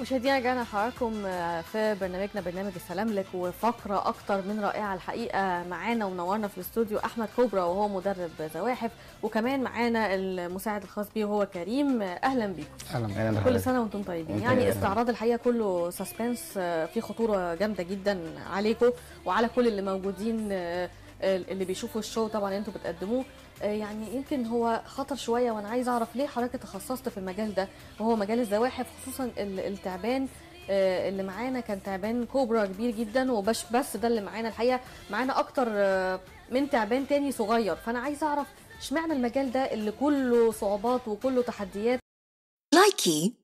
مشاهدينا رجعنا لحضراتكم في برنامجنا برنامج السلام لك وفقره اكتر من رائعه الحقيقه معانا ومنورنا في الاستوديو احمد كوبرا وهو مدرب زواحف وكمان معانا المساعد الخاص بيه وهو كريم اهلا بيكم اهلا اهلا كل سنه وانتم طيبين وأنت يعني أهلاً. استعراض الحقيقه كله سسبنس فيه خطوره جامده جدا عليكم وعلى كل اللي موجودين آه، اللي بيشوفوا الشو طبعا انتوا بتقدموه آه، يعني يمكن هو خطر شويه وانا عايز اعرف ليه حضرتك تخصصت في المجال ده وهو مجال الزواحف خصوصا ال- التعبان آه، اللي معانا كان تعبان كوبرا كبير جدا وبش بس ده اللي معانا الحقيقه معانا اكتر آه، من تعبان تاني صغير فانا عايز اعرف اشمعنى المجال ده اللي كله صعوبات وكله تحديات لايكي